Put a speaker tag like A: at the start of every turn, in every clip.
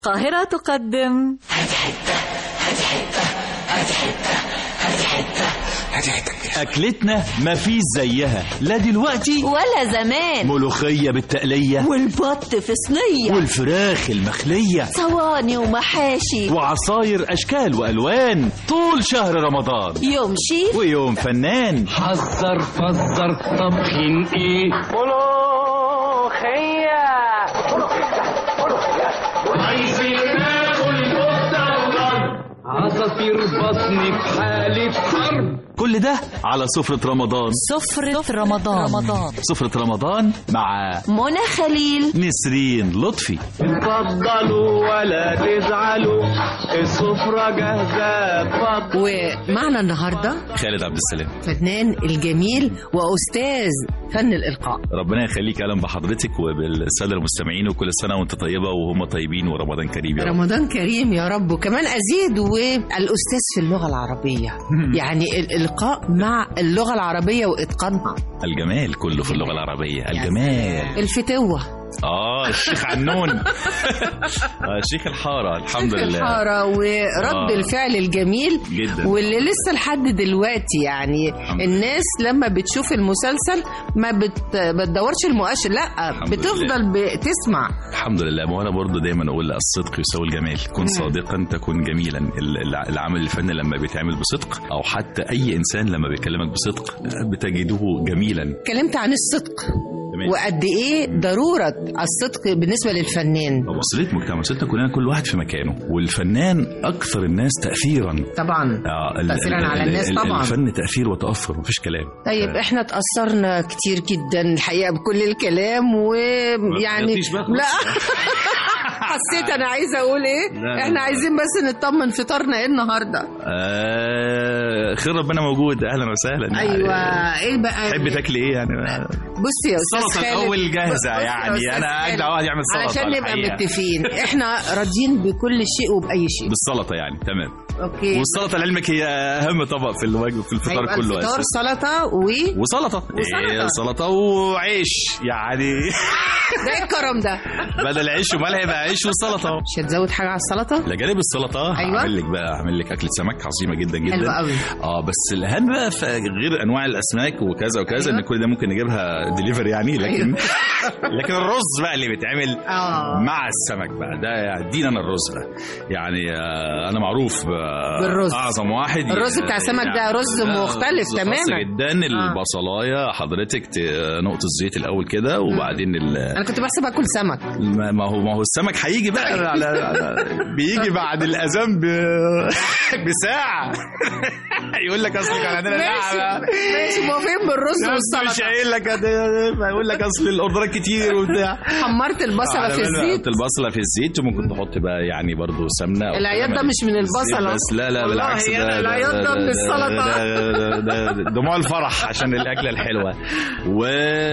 A: القاهرة تقدم
B: أكلتنا مفيش زيها لا دلوقتي
A: ولا زمان
B: ملوخية بالتقلية
A: والبط في صينية
B: والفراخ المخلية
A: صواني ومحاشي
B: وعصاير أشكال وألوان طول شهر رمضان
A: يوم شيف
B: ويوم فنان
C: حذر فزر طبخين ايه عايزين ناكل كفتة وضرب عصافير بطني في حالة حرب
B: كل ده على سفرة رمضان
A: سفرة رمضان رمضان
B: سفرة رمضان مع
A: منى خليل
B: نسرين لطفي
C: اتفضلوا ولا تزعلوا السفرة جاهزة اتفضلوا
D: ومعنا النهارده
B: خالد عبد السلام
D: فنان الجميل واستاذ فن الالقاء
B: ربنا يخليك أهلا بحضرتك وبالسادة المستمعين وكل سنة وأنت طيبة وهم طيبين ورمضان كريم يا رب
D: رمضان كريم يا رب وكمان ازيد والاستاذ في اللغه العربيه يعني الالقاء مع اللغه العربيه واتقانها
B: الجمال كله في اللغة العربية الجمال
D: الفتوه
B: اه الشيخ عنون آه، الشيخ الحارة الحمد لله
D: الحاره ورد
B: آه.
D: الفعل الجميل
B: جدا
D: واللي لسه لحد دلوقتي يعني
B: الحمد
D: الناس لما بتشوف المسلسل ما بت... بتدورش المؤشر لا
B: الحمد
D: بتفضل بتسمع
B: الحمد لله ما هو انا برضه دايما اقول الصدق يساوي الجمال كن صادقا تكن جميلا ال- الع- العمل الفني لما بيتعمل بصدق او حتى اي انسان لما بيكلمك بصدق آه، بتجده جميلا
D: اتكلمت عن الصدق
B: تمام.
D: وقد ايه ضروره الصدق بالنسبه للفنان
B: وصلت مجتمع وصلتنا كلنا كل واحد في مكانه والفنان اكثر الناس تاثيرا
D: طبعا
B: آه، ال-
D: تأثيراً
B: ال-
D: على
B: ال-
D: الناس
B: ال-
D: طبعاً.
B: الفن تاثير وتاثر مفيش كلام
D: طيب احنا اتاثرنا كتير جدا الحقيقه بكل الكلام ويعني
B: تغلطيش بقى خلاص.
D: لا حسيت انا عايزه اقول ايه
B: لا، لا.
D: احنا عايزين بس نطمن فطارنا ايه النهارده
B: آه خير ربنا موجود اهلا وسهلا يعني.
D: ايوه ايه بقى
B: تحبي تاكلي ايه يعني
D: بص يا استاذ
B: السلطه
D: خالد
B: الاول
D: بص
B: جاهزه
D: يا
B: يعني
D: أستاذ
B: انا
D: خالد.
B: اجدع واحد يعمل سلطه
D: عشان نبقى
B: الحقيقة.
D: متفقين احنا راضيين بكل شيء وباي شيء
B: بالسلطه يعني تمام
D: اوكي
B: والسلطه لعلمك هي اهم طبق في الوجبه في الفطار
D: هيبقى
B: كله
D: الفطار
B: أساساً.
D: سلطه و
B: وسلطه إيه سلطه وعيش يعني
D: ده إيه الكرم ده
B: بدل عيش وملح يبقى عيش وسلطه
D: مش هتزود حاجه على السلطه
B: لا جانب السلطه
D: أيوة.
B: هعمل لك بقى هعمل لك اكله سمك عظيمه جدا جدا
D: حلوة قوي.
B: اه بس الاهم بقى في غير انواع الاسماك وكذا وكذا
D: أيوة.
B: ان كل ده ممكن نجيبها دليفري يعني لكن لكن الرز بقى اللي بيتعمل
D: اه
B: مع السمك بقى ده ادينا انا الرز بقى يعني آه، انا معروف آه،
D: بالرز.
B: اعظم واحد
D: الرز بتاع السمك ده رز
B: لا،
D: مختلف
B: رز خاص
D: تماماً.
B: جدا البصلايه حضرتك ت- نقطه الزيت الاول كده وبعدين ال-
D: انا كنت بحسب اكل سمك
B: ما ما هو ما هو السمك هيجي بقى على على- بيجي بعد الاذان ب- بساعه يقول لك اصل كان عندنا
D: ماشي
B: لعبه
D: ماشي موافقين بالرز
B: بس مش
D: والسلطه
B: قايل لك هيقول لك اصل الاوردرات كتير وبتاع
D: حمرت البصله
B: على
D: في
B: بالنا
D: الزيت
B: حط البصله في الزيت وممكن تحط بقى يعني برضو سمنه أو
D: العياط ده
B: كلام
D: مش من البصلة.
B: بس لا لا
D: والله
B: بالعكس
D: أنا
B: ده
D: العياط ده من السلطة.
B: ده- ده- ده- ده- دموع الفرح عشان الاكله الحلوه و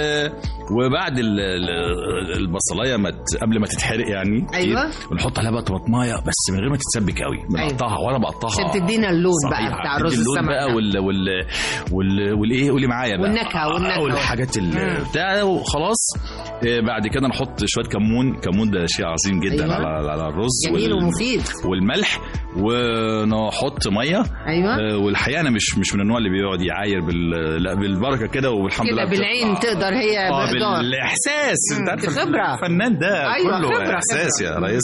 B: وبعد ال- ال- البصلايه ما ت- قبل ما تتحرق يعني كتير،
D: أيوة.
B: بنحط عليها بقى طماطمايه بس من غير ما تتسبك قوي بنقطعها وانا بقطعها
D: عشان تدينا اللون بقى
B: صحيح.
D: بتاع
B: تدي
D: رز
B: اللون
D: السمك
B: بقى
D: ده.
B: وال وال وال والايه قولي معايا بقى
D: والنكهة، والنكهة.
B: والحاجات ال- بتاع وخلاص آه، بعد كده نحط شويه كمون كمون ده شيء عظيم جدا
D: أيوة.
B: على على الرز
D: جميل
B: وال-
D: ومفيد
B: والملح ونحط ميه
D: ايوه
B: آه، والحقيقه انا مش مش من النوع اللي بيقعد يعاير بال لا بالبركه كده والحمد لله
D: كده بالعين
B: بتطلع.
D: تقدر هي
B: اه
D: بإقدار.
B: بالاحساس انت عارف
D: خبرة.
B: الفنان ده
D: أيوة،
B: كله
D: خبرة،
B: احساس يا ريس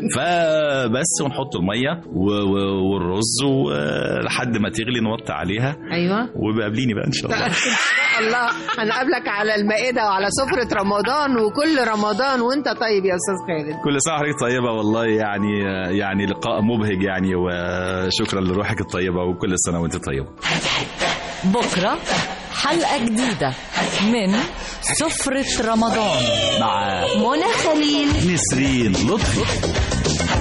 B: فبس ونحط الميه و- و- والرز ولحد ما تغلي نوطي عليها
D: ايوه
B: وبقابليني بقى ان شاء الله
D: ان شاء الله هنقابلك على المائده وعلى سفره رمضان وكل رمضان وانت طيب يا استاذ خالد
B: كل سنه وحضرتك طيبه والله يعني يعني لقاء مبهج يعني وشكرا لروحك الطيبه وكل سنه وانت طيبه
A: بكرة حلقة جديدة من سفرة رمضان
B: مع
A: منى خليل
B: نسرين لطفي